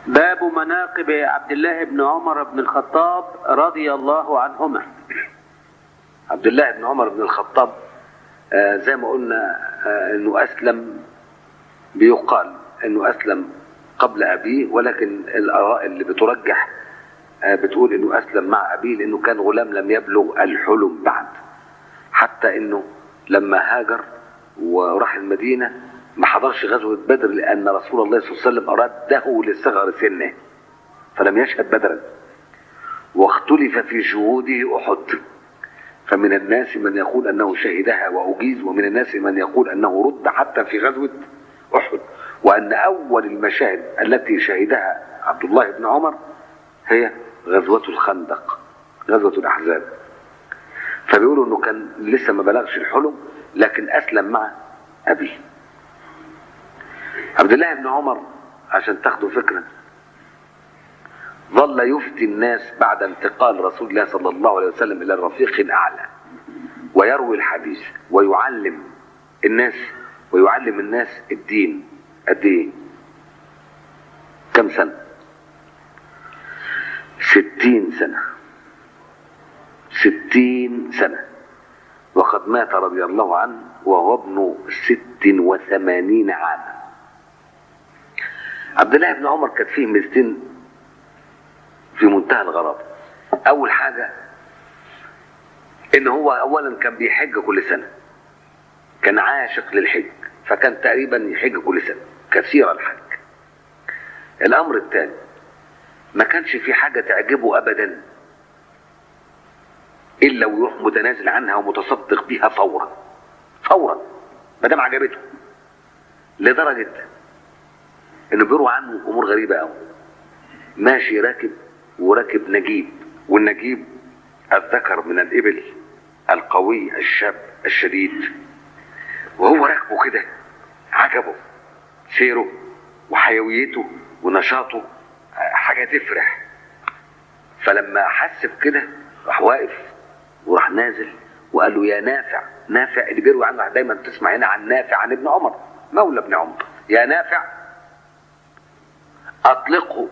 باب مناقب عبد الله بن عمر بن الخطاب رضي الله عنهما عبد الله بن عمر بن الخطاب آه زي ما قلنا آه انه اسلم بيقال انه اسلم قبل ابيه ولكن الاراء اللي بترجح آه بتقول انه اسلم مع ابيه لانه كان غلام لم يبلغ الحلم بعد حتى انه لما هاجر وراح المدينه ما حضرش غزوه بدر لان رسول الله صلى الله عليه وسلم ارده لصغر سنه فلم يشهد بدرا واختلف في شهوده احد فمن الناس من يقول انه شهدها واجيز ومن الناس من يقول انه رد حتى في غزوه احد وان اول المشاهد التي شهدها عبد الله بن عمر هي غزوه الخندق غزوه الاحزاب فبيقولوا انه كان لسه ما بلغش الحلم لكن اسلم مع ابيه عبد الله بن عمر عشان تاخدوا فكره ظل يفتي الناس بعد انتقال رسول الله صلى الله عليه وسلم الى الرفيق الاعلى ويروي الحديث ويعلم الناس ويعلم الناس الدين قد ايه كم سنه ستين سنه ستين سنه وقد مات رضي الله عنه وهو ابن ست وثمانين عاما عبد الله بن عمر كانت فيه ميزتين في منتهى الغرابة أول حاجة إن هو أولا كان بيحج كل سنة كان عاشق للحج فكان تقريبا يحج كل سنة كثير الحج الأمر الثاني ما كانش في حاجة تعجبه أبدا إلا ويروح متنازل عنها ومتصدق بها فورا فورا ما دام عجبته لدرجة إنه بيروى عنه أمور غريبة أوي ماشي راكب وراكب نجيب والنجيب الذكر من الإبل القوي الشاب الشديد وهو راكبه كده عجبه سيره وحيويته ونشاطه حاجة تفرح فلما حس بكده راح واقف وراح نازل وقال له يا نافع نافع اللي بيروي عنه دايما تسمع هنا عن نافع عن ابن عمر مولى ابن عمر يا نافع اطلقه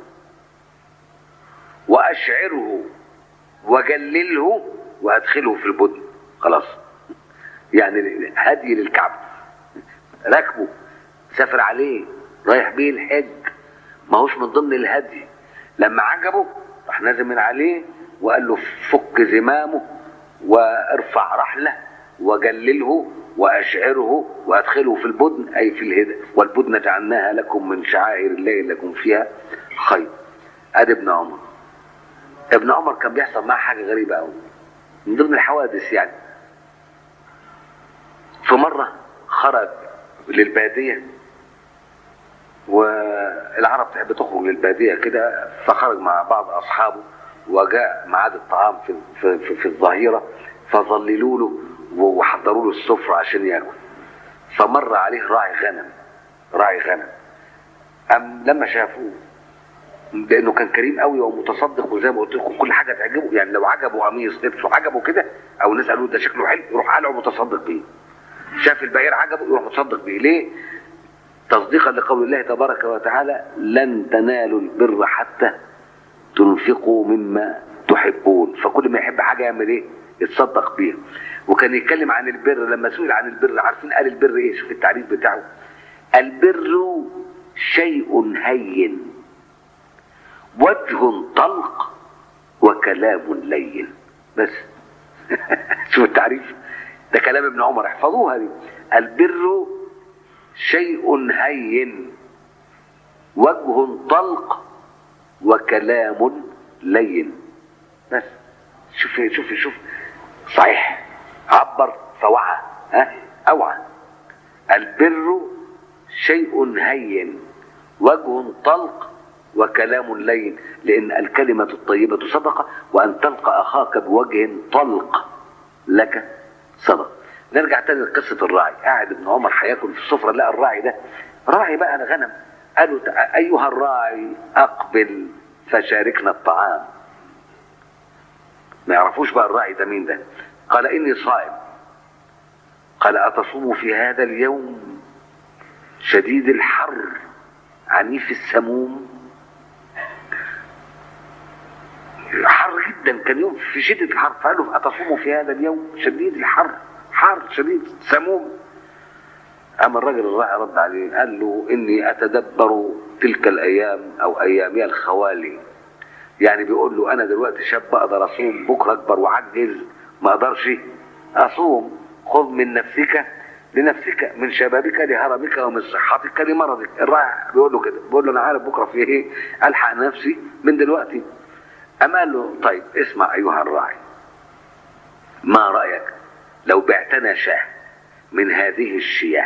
واشعره وجلله وادخله في البدن خلاص يعني هدي للكعب راكبه سافر عليه رايح بيه الحج ما هوش من ضمن الهدي لما عجبه راح نازل من عليه وقال له فك زمامه وارفع رحله وجلله واشعره وادخله في البدن اي في الهدى والبدن جعلناها لكم من شعائر الله لكم فيها خير ادي ابن عمر ابن عمر كان بيحصل معاه حاجه غريبه قوي من ضمن الحوادث يعني في مره خرج للباديه والعرب تحب تخرج للباديه كده فخرج مع بعض اصحابه وجاء ميعاد الطعام في في, في, في الظهيره فظللوا له وحضروا له السفره عشان ياكل فمر عليه راعي غنم راعي غنم أم لما شافوه لانه كان كريم قوي ومتصدق وزي ما قلت لكم كل حاجه تعجبه يعني لو عجبه قميص لبسه عجبه كده او الناس قالوا ده شكله حلو يروح قلعه متصدق بيه شاف البعير عجبه يروح متصدق بيه ليه؟ تصديقا لقول الله تبارك وتعالى لن تنالوا البر حتى تنفقوا مما تحبون فكل ما يحب حاجه يعمل ايه؟ يتصدق بيها وكان يتكلم عن البر لما سئل عن البر عارفين قال البر ايه؟ شوف التعريف بتاعه البر شيء هين وجه طلق وكلام لين بس شوف التعريف ده كلام ابن عمر احفظوها دي البر شيء هين وجه طلق وكلام لين بس شوف شوف شوف صحيح عبر فوعى ها اوعى البر شيء هين وجه طلق وكلام لين لان الكلمه الطيبه صدقه وان تلقى اخاك بوجه طلق لك صدقه نرجع تاني لقصه الراعي قاعد ابن عمر هياكل في السفره لقى الراعي ده راعي بقى الغنم قالوا ايها الراعي اقبل فشاركنا الطعام ما يعرفوش بقى الراعي ده مين ده قال اني صائم قال اتصوم في هذا اليوم شديد الحر عنيف السموم جدا كان يوم في شدة الحر فقال له أتصوم في هذا اليوم شديد الحر حر شديد سموم أما الرجل الراعي رد عليه قال له إني أتدبر تلك الأيام أو أيامي الخوالي يعني بيقول له أنا دلوقتي شاب أقدر أصوم بكرة أكبر وعجز ما أقدرش أصوم خذ من نفسك لنفسك من شبابك لهرمك ومن صحتك لمرضك الراعي بيقول له كده بيقول له أنا عارف بكرة في إيه ألحق نفسي من دلوقتي أما قال له طيب اسمع أيها الراعي ما رأيك لو بعتنا شاه من هذه الشياه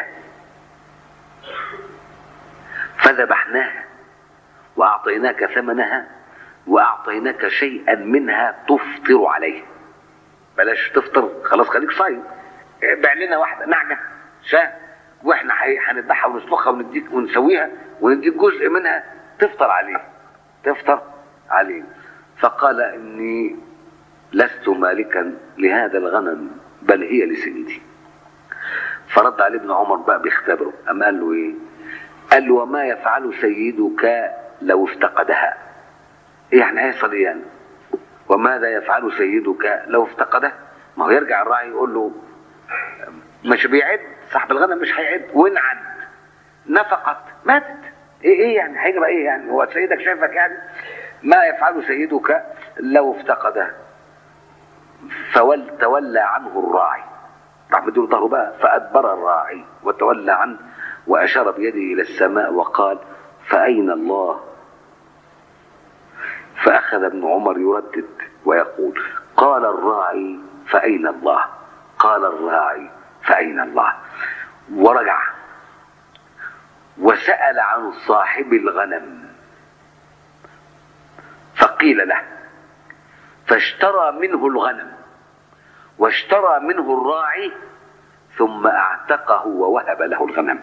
فذبحناها وأعطيناك ثمنها وأعطيناك شيئا منها تفطر عليه بلاش تفطر خلاص خليك صايم بيع لنا واحدة نعجة شاه واحنا حي- هنذبحها ونسلخها ونديك ونسويها ونديك جزء منها تفطر عليه تفطر عليه فقال إني لست مالكا لهذا الغنم بل هي لسيدي فرد عليه ابن عمر بقى بيختبره أما قال له إيه قال له وما يفعل سيدك لو افتقدها إيه يعني هيحصل إيه يعني وماذا يفعل سيدك لو افتقده ما هو يرجع الراعي يقول له مش بيعد صاحب الغنم مش هيعد وين عد نفقت ماتت ايه ايه يعني هيجرى ايه يعني هو سيدك شايفك يعني ما يفعل سيدك لو افتقده فول تولى عنه الراعي راح مديله ظهره بقى فأدبر الراعي وتولى عنه وأشار بيده إلى السماء وقال فأين الله فأخذ ابن عمر يردد ويقول قال الراعي فأين الله قال الراعي فأين الله ورجع وسأل عن صاحب الغنم فقيل له فاشترى منه الغنم واشترى منه الراعي ثم اعتقه ووهب له الغنم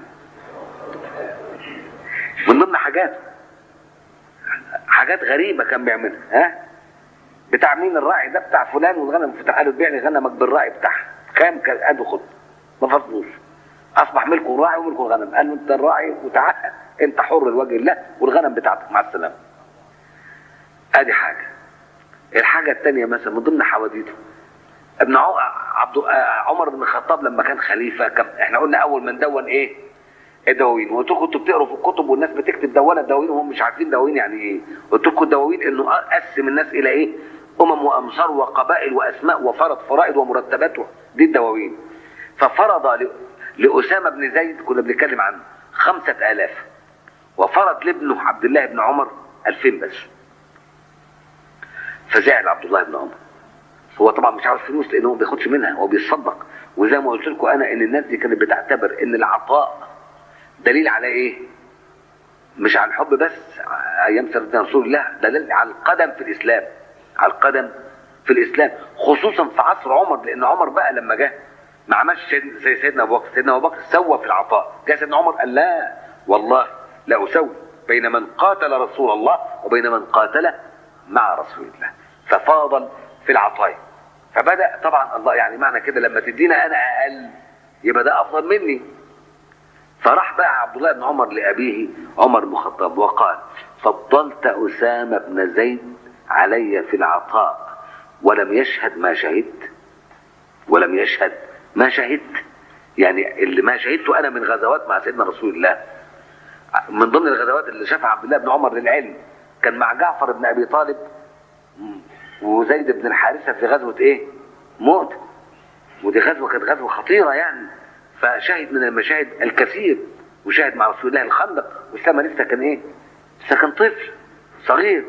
من ضمن حاجات حاجات غريبة كان بيعملها ها بتاع مين الراعي ده بتاع فلان والغنم فتح قال له بيع لي غنمك بالراعي بتاعها كام كان قال له خد ما فضلوش اصبح ملكه الراعي وملكه الغنم قال له انت الراعي وتعال انت حر لوجه الله والغنم بتاعتك مع السلامه ادي حاجه الحاجه الثانيه مثلا من ضمن حواديته ابن عو- عبد آه، عمر بن الخطاب لما كان خليفه كم احنا قلنا اول من دون ايه الدواوين وقلت لكم كنتوا بتقروا في الكتب والناس بتكتب دونه دواوين وهم مش عارفين دواوين يعني ايه قلت لكم الدواوين انه قسم الناس الى ايه امم وامصار وقبائل واسماء وفرض فرائض ومرتبات دي الدواوين ففرض ل- لاسامه بن زيد كنا بنتكلم عنه خمسة آلاف وفرض لابنه عبد الله بن عمر ألفين بس فزعل عبد الله بن عمر هو طبعا مش عاوز فلوس لانه ما بياخدش منها هو بيتصدق وزي ما قلت لكم انا ان الناس دي كانت بتعتبر ان العطاء دليل على ايه؟ مش على الحب بس ايام سيدنا رسول الله دليل على القدم في الاسلام على القدم في الاسلام خصوصا في عصر عمر لان عمر بقى لما جه ما عملش سيد- زي سيدنا ابو بكر سيدنا ابو بكر سوى في العطاء جاء سيدنا عمر قال لا والله لا اسوي بين من قاتل رسول الله وبين من قاتل مع رسول الله ففاضل في العطايا فبدا طبعا الله يعني معنى كده لما تدينا انا اقل يبقى ده افضل مني فراح بقى عبد الله بن عمر لأبيه عمر بن الخطاب وقال فضلت أسامة بن زيد علي في العطاء ولم يشهد ما شهدت ولم يشهد ما شهدت يعني اللي ما شهدته أنا من غزوات مع سيدنا رسول الله من ضمن الغزوات اللي شافها عبد الله بن عمر للعلم كان مع جعفر بن أبي طالب وزيد بن الحارثة في غزوة إيه؟ موت ودي غزوه كانت غزوه خطيره يعني فشهد من المشاهد الكثير وشهد مع رسول الله الخندق واسامه لسه كان ايه؟ لسه كان طفل صغير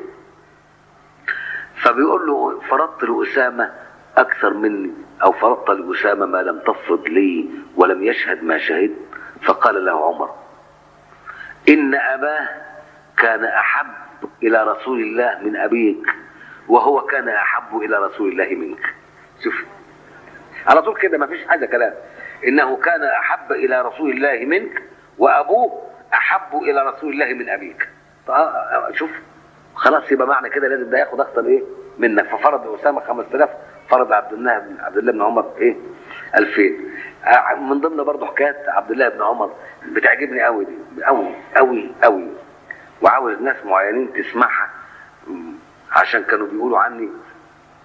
فبيقول له فرضت لاسامه اكثر مني او فرضت لاسامه ما لم تفرض لي ولم يشهد ما شهدت فقال له عمر ان اباه كان احب الى رسول الله من ابيك وهو كان احب الى رسول الله منك شوف على طول كده ما فيش حاجه كلام انه كان احب الى رسول الله منك وابوه احب الى رسول الله من ابيك آه، شوف خلاص يبقى معنى كده لازم ده ياخد اكتر ايه منك ففرض اسامه 5000 فرض عبد الله بن عبد الله بن عمر ايه 2000 آه، من ضمن برضه حكايات عبد الله بن عمر بتعجبني قوي دي قوي قوي قوي وعاوز ناس معينين تسمعها م، عشان كانوا بيقولوا عني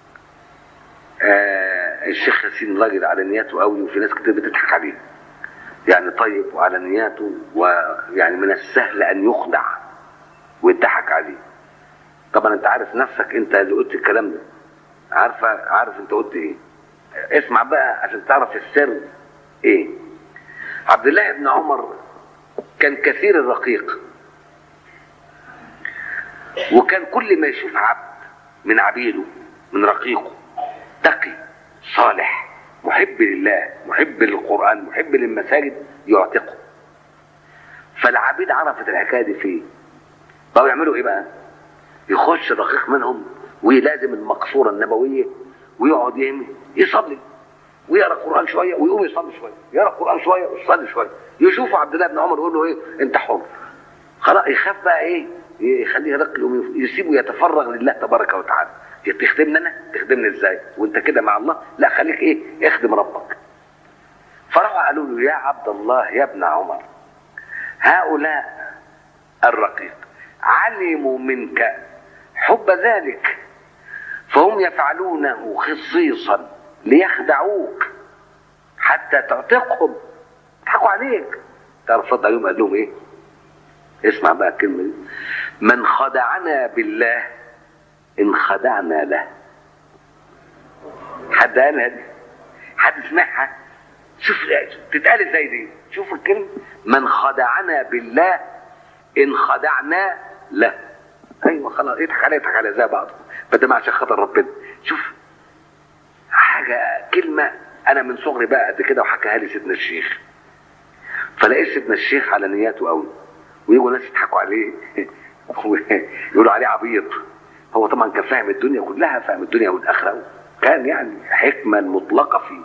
آه الشيخ ياسين راجل على نياته قوي وفي ناس كتير بتضحك عليه يعني طيب وعلى نياته ويعني من السهل ان يخدع ويضحك عليه طبعا انت عارف نفسك انت اللي قلت الكلام ده عارفه عارف انت قلت ايه اسمع بقى عشان تعرف السر ايه عبد الله بن عمر كان كثير الرقيق وكان كل ما يشوف عبد من عبيده من رقيقه تقي صالح محب لله محب للقرآن محب للمساجد يعتقه فالعبيد عرفت الحكاية دي فيه بقوا يعملوا ايه بقى يخش الرقيق منهم ويلازم المقصورة النبوية ويقعد يعمل يصلي ويقرا قران شويه ويقوم يصلي شويه يقرا قران شويه ويصلي شويه يشوفوا عبد الله بن عمر يقول له ايه انت حر خلاص يخاف بقى ايه يخليه يرق يقوم يسيبه يتفرغ لله تبارك وتعالى تخدمني انا تخدمني ازاي وانت كده مع الله لا خليك ايه اخدم ربك فراحوا قالوا له يا عبد الله يا ابن عمر هؤلاء الرقيق علموا منك حب ذلك فهم يفعلونه خصيصا ليخدعوك حتى تعتقهم يضحكوا عليك تعرف رد عليهم قال لهم ايه اسمع بقى الكلمه دي من خدعنا بالله ان خدعنا له حد قالها دي حد سمعها شوف تتقال ازاي دي شوف الكلمه من خدعنا بالله ان خدعنا له ايوه خلاص يضحك عليه يضحك على زي بعض بدل عشان خاطر ربنا شوف حاجه كلمه انا من صغري بقى قد كده وحكاها لي سيدنا الشيخ فلاقيت سيدنا الشيخ على نياته قوي ويجوا ناس يضحكوا عليه ويقولوا عليه عبيط هو طبعا كان فاهم الدنيا كلها فاهم الدنيا والاخره كان يعني حكمه المطلقه فيه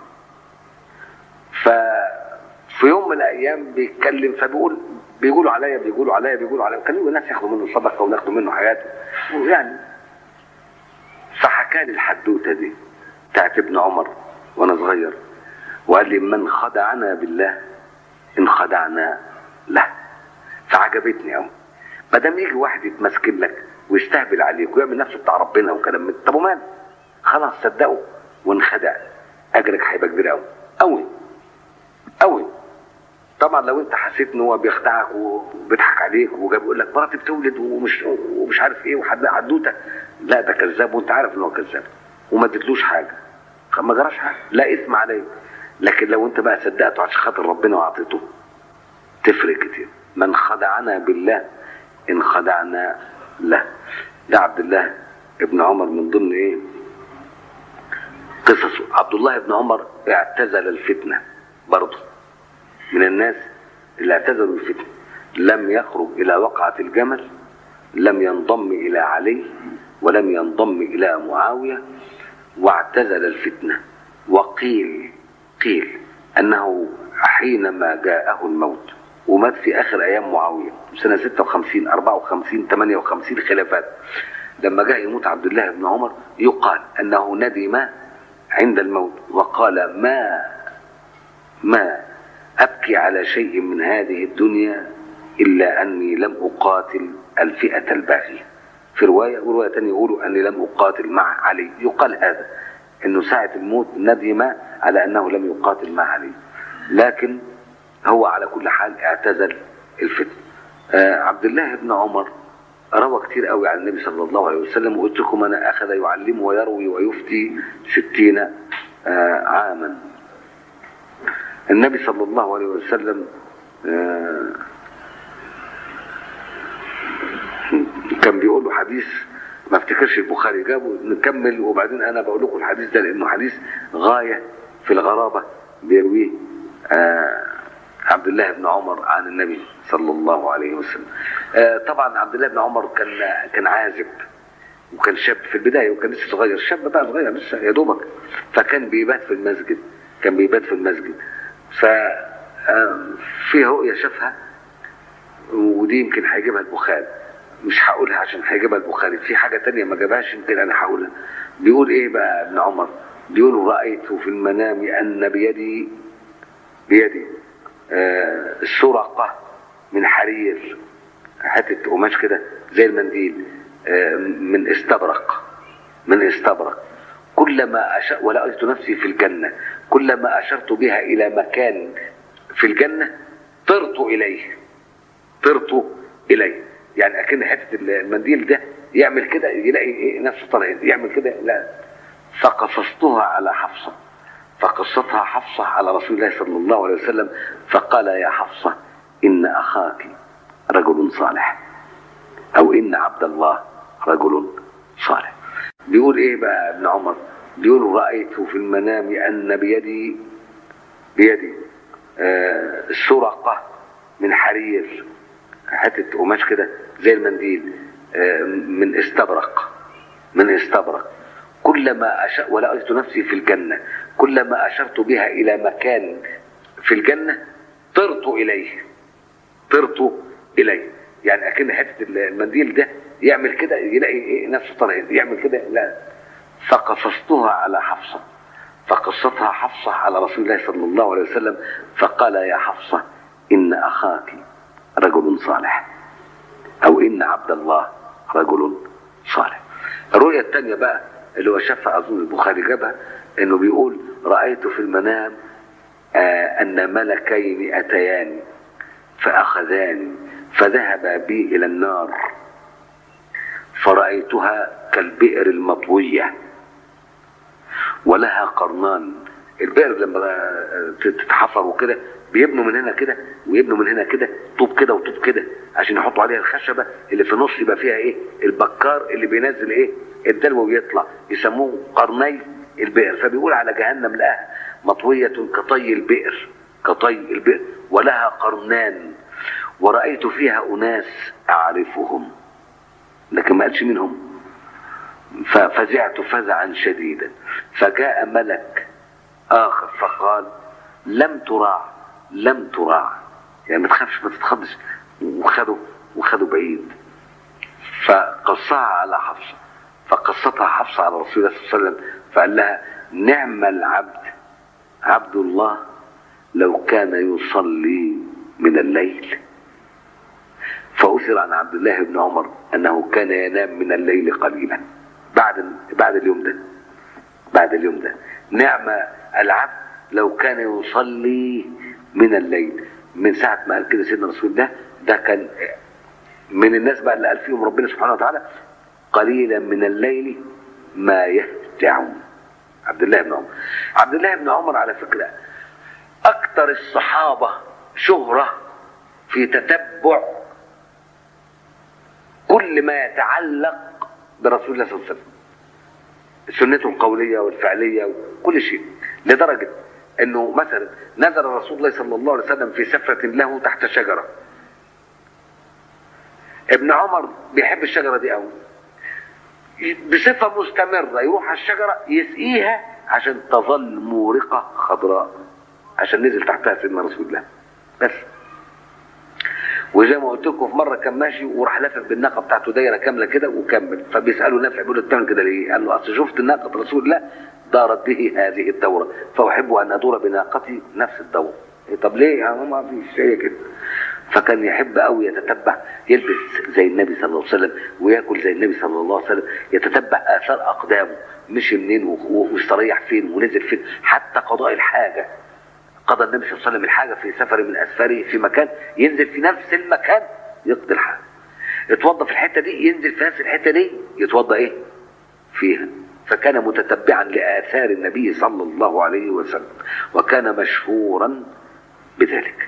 ففي يوم من الايام بيتكلم فبيقول بيقولوا عليا بيقولوا عليا بيقولوا عليا كان الناس ياخدوا منه صدقه وناخدوا منه حياته ويعني فحكى لي الحدوته دي بتاعت ابن عمر وانا صغير وقال لي من خدعنا بالله ان خدعنا له فعجبتني قوي ما دام يجي واحد يتمسكن لك ويستهبل عليك ويعمل نفسه بتاع ربنا وكلام من طب ومال خلاص صدقه وانخدع اجرك هيبقى كبير قوي قوي قوي طبعا لو انت حسيت ان هو بيخدعك وبيضحك عليك وجاب يقول لك مراتي بتولد ومش ومش عارف ايه وحد حدوته لا ده كذاب وانت عارف ان هو كذاب وما اديتلوش حاجه ما جراش حاجه لا اسم عليه لكن لو انت بقى صدقته عشان خاطر ربنا واعطيته تفرق كتير من خدعنا بالله ان خدعنا له ده عبد الله ابن عمر من ضمن ايه قصصه عبد الله بن عمر اعتزل الفتنه برضه من الناس اللي اعتزلوا الفتنه لم يخرج الى وقعه الجمل لم ينضم الى علي ولم ينضم الى معاويه واعتزل الفتنه وقيل قيل انه حينما جاءه الموت ومات في اخر ايام معاويه سنه 56 54 58 خلافات لما جاء يموت عبد الله بن عمر يقال انه ندم عند الموت وقال ما ما ابكي على شيء من هذه الدنيا الا اني لم اقاتل الفئه الباغيه في روايه وروايه ثانيه يقولوا اني لم اقاتل مع علي يقال هذا انه ساعه الموت ندم على انه لم يقاتل مع علي لكن هو على كل حال اعتزل الفتنه آه عبد الله بن عمر روى كتير قوي عن النبي صلى الله عليه وسلم وقلت لكم انا اخذ يعلم ويروي ويفتي ستين آه عاما النبي صلى الله عليه وسلم آه كان بيقول له حديث ما افتكرش البخاري جابه نكمل وبعدين انا بقول لكم الحديث ده لانه حديث غايه في الغرابه بيرويه آه عبد الله بن عمر عن النبي صلى الله عليه وسلم آه طبعا عبد الله بن عمر كان كان عازب وكان شاب في البدايه وكان لسه صغير شاب بقى صغير لسه يا دوبك فكان بيبات في المسجد كان بيبات في المسجد ف في رؤيه شافها ودي يمكن هيجيبها البخاري مش هقولها عشان هيجيبها البخاري في حاجه تانية ما جابهاش يمكن انا هقولها بيقول ايه بقى ابن عمر بيقول رايت في المنام ان بيدي بيدي آه سرقة من حرير حتة قماش كده زي المنديل آه من استبرق من استبرق كلما أشرت ولقيت نفسي في الجنة كلما أشرت بها إلى مكان في الجنة طرت إليه طرت إليه يعني أكن حتة المنديل ده يعمل كده يلاقي إيه نفسه طالع يعمل كده لا فقصصتها على حفصة فقصتها حفصة على رسول الله صلى الله عليه وسلم فقال يا حفصة إن أخاك رجل صالح أو إن عبد الله رجل صالح بيقول إيه بقى ابن عمر بيقول رأيت في المنام أن بيدي بيدي آه سرقة من حرير حتة قماش كده زي المنديل آه من استبرق من استبرق كلما أشرت ولقيت نفسي في الجنة كلما أشرت بها إلى مكان في الجنة طرت إليه طرت إليه يعني أكن حتة المنديل ده يعمل كده يلاقي إيه نفسه طالع يعمل كده لا فقصصتها على حفصة فقصتها حفصة على رسول الله صلى الله عليه وسلم فقال يا حفصة إن أخاك رجل صالح أو إن عبد الله رجل صالح الرؤية الثانية بقى اللي هو شافها أظن البخاري جابها إنه بيقول رأيت في المنام آه أن ملكين أتياني فأخذاني فذهبا بي إلى النار فرأيتها كالبئر المطوية ولها قرنان البئر لما تتحفر وكده بيبنوا من هنا كده ويبنوا من هنا كده طوب كده وطوب كده عشان يحطوا عليها الخشبه اللي في النص يبقى فيها ايه البكار اللي بينزل ايه الدلو ويطلع يسموه قرني البئر فبيقول على جهنم لها مطويه كطي البئر كطي البئر ولها قرنان ورأيت فيها أناس أعرفهم لكن ما قالش منهم ففزعت فزعا شديدا فجاء ملك آخر فقال لم تراع لم تراع يعني ما تخافش ما تتخضش وخدوا وخدوا بعيد فقصها على حفصة فقصتها حفصة على رسول الله صلى الله عليه وسلم فقال لها نعم العبد عبد الله لو كان يصلي من الليل فأثر عن عبد الله بن عمر أنه كان ينام من الليل قليلا بعد بعد اليوم ده بعد اليوم ده نعم العبد لو كان يصلي من الليل من ساعة ما قال كده سيدنا رسول الله ده كان من الناس بقى اللي قال فيهم ربنا سبحانه وتعالى قليلا من الليل ما يهجعون عبد الله بن عمر عبد الله بن عمر على فكرة أكثر الصحابة شهرة في تتبع كل ما يتعلق برسول الله صلى الله عليه وسلم سنته القولية والفعلية وكل شيء لدرجة انه مثلا نزل رسول الله صلى الله عليه وسلم في سفرة له تحت شجرة ابن عمر بيحب الشجرة دي قوي بصفة مستمرة يروح على الشجرة يسقيها عشان تظل مورقة خضراء عشان نزل تحتها سيدنا رسول الله بس وزي ما قلت لكم في مره كان ماشي وراح لافف بالناقه بتاعته دايره كامله كده وكمل فبيسالوا نافع بيقول له بتعمل كده ليه؟ قال له اصل شفت ناقه رسول الله دارت به هذه الدوره فاحب ان ادور بناقتي نفس الدوره. إيه طب ليه؟ يعني ما فيش شيء كده. فكان يحب قوي يتتبع يلبس زي النبي صلى الله عليه وسلم وياكل زي النبي صلى الله عليه وسلم يتتبع اثار اقدامه مشي منين واستريح فين ونزل فين حتى قضاء الحاجه قضى النبي صلى الله عليه وسلم الحاجة في سفر من أسفاره في مكان ينزل في نفس المكان يقضي الحاجة اتوضى في الحتة دي ينزل في نفس الحتة دي يتوضى ايه فيها فكان متتبعا لآثار النبي صلى الله عليه وسلم وكان مشهورا بذلك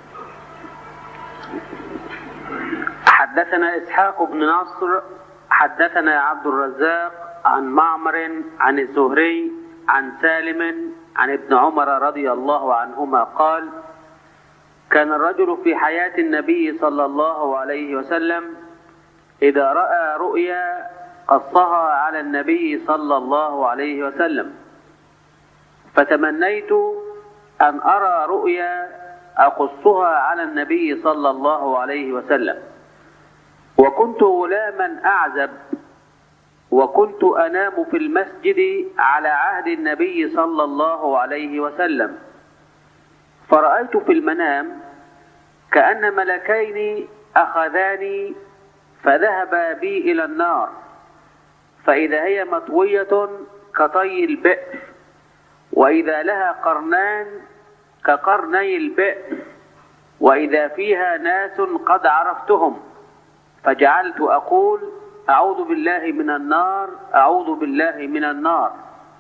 حدثنا إسحاق بن نصر حدثنا عبد الرزاق عن معمر عن الزهري عن سالم عن ابن عمر رضي الله عنهما قال كان الرجل في حياة النبي صلى الله عليه وسلم إذا رأى رؤيا قصها على النبي صلى الله عليه وسلم فتمنيت أن أرى رؤيا أقصها على النبي صلى الله عليه وسلم وكنت غلاما أعزب وكنت انام في المسجد على عهد النبي صلى الله عليه وسلم فرايت في المنام كان ملكين اخذاني فذهبا بي الى النار فاذا هي مطويه كطي البئر وإذا لها قرنان كقرني البئر وإذا فيها ناس قد عرفتهم فجعلت أقول أعوذ بالله من النار أعوذ بالله من النار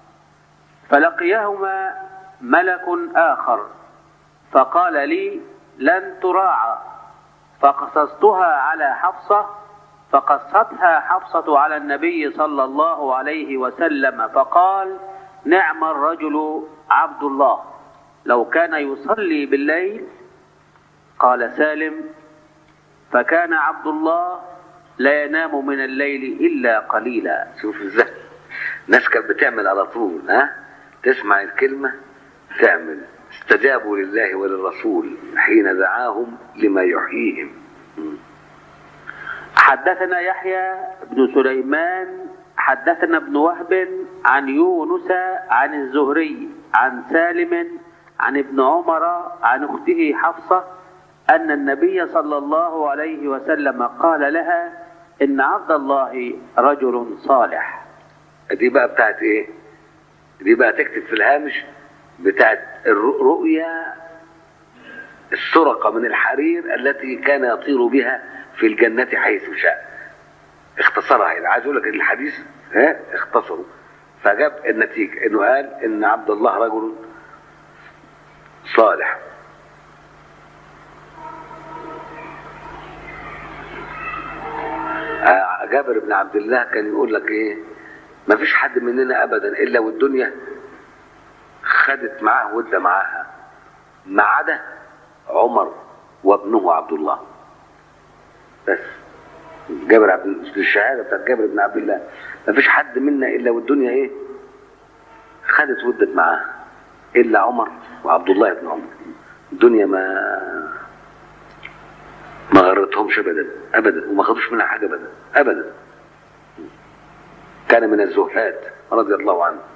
فلقيهما ملك آخر فقال لي لن تراعى فقصصتها على حفصة فقصتها حفصة على النبي صلى الله عليه وسلم فقال نعم الرجل عبد الله لو كان يصلي بالليل قال سالم فكان عبد الله لا ينام من الليل إلا قليلا شوف ازاي الناس كانت بتعمل على طول ها تسمع الكلمة تعمل استجابوا لله وللرسول حين دعاهم لما يحييهم حدثنا يحيى بن سليمان حدثنا ابن وهب عن يونس عن الزهري عن سالم عن ابن عمر عن اخته حفصه ان النبي صلى الله عليه وسلم قال لها ان عبد الله رجل صالح دي بقى بتاعت ايه دي بقى تكتب في الهامش بتاعت الرؤيا السرقة من الحرير التي كان يطير بها في الجنة حيث شاء اختصرها هنا عايز اقول لك الحديث ها اختصره فجاب النتيجة انه قال ان عبد الله رجل صالح آه، جابر بن عبد الله كان يقول لك ايه ما فيش حد مننا ابدا الا والدنيا خدت معاه ودة معاها ما عدا عمر وابنه عبد الله بس جابر عبد الشهادة بتاعت جابر بن عبد الله ما فيش حد منا الا والدنيا ايه خدت ودت معاه الا عمر وعبد الله بن عمر الدنيا ما ما غرتهمش ابدا ابدا وما خدوش منها حاجه ابدا ابدا كان من الزهاد رضي الله عنه